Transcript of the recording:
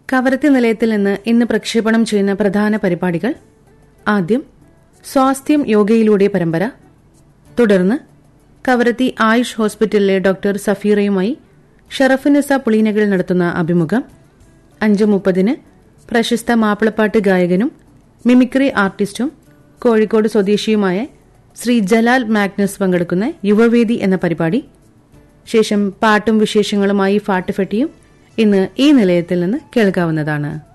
കവരത്തി നിലയത്തിൽ നിന്ന് ഇന്ന് പ്രക്ഷേപണം ചെയ്യുന്ന പ്രധാന പരിപാടികൾ ആദ്യം സ്വാസ്ഥ്യം യോഗയിലൂടെ പരമ്പര തുടർന്ന് കവരത്തി ആയുഷ് ഹോസ്പിറ്റലിലെ ഡോക്ടർ സഫീറയുമായി ഷറഫുനിസ പുളീനകൾ നടത്തുന്ന അഭിമുഖം അഞ്ച് മുപ്പതിന് പ്രശസ്ത മാപ്പിളപ്പാട്ട് ഗായകനും മിമിക്രി ആർട്ടിസ്റ്റും കോഴിക്കോട് സ്വദേശിയുമായ ശ്രീ ജലാൽ മാഗ്നസ് പങ്കെടുക്കുന്ന യുവവേദി എന്ന പരിപാടി ശേഷം പാട്ടും വിശേഷങ്ങളുമായി ഫാട്ടുഫെട്ടിയും ഇന്ന് ഈ നിലയത്തിൽ നിന്ന് കേൾക്കാവുന്നതാണ്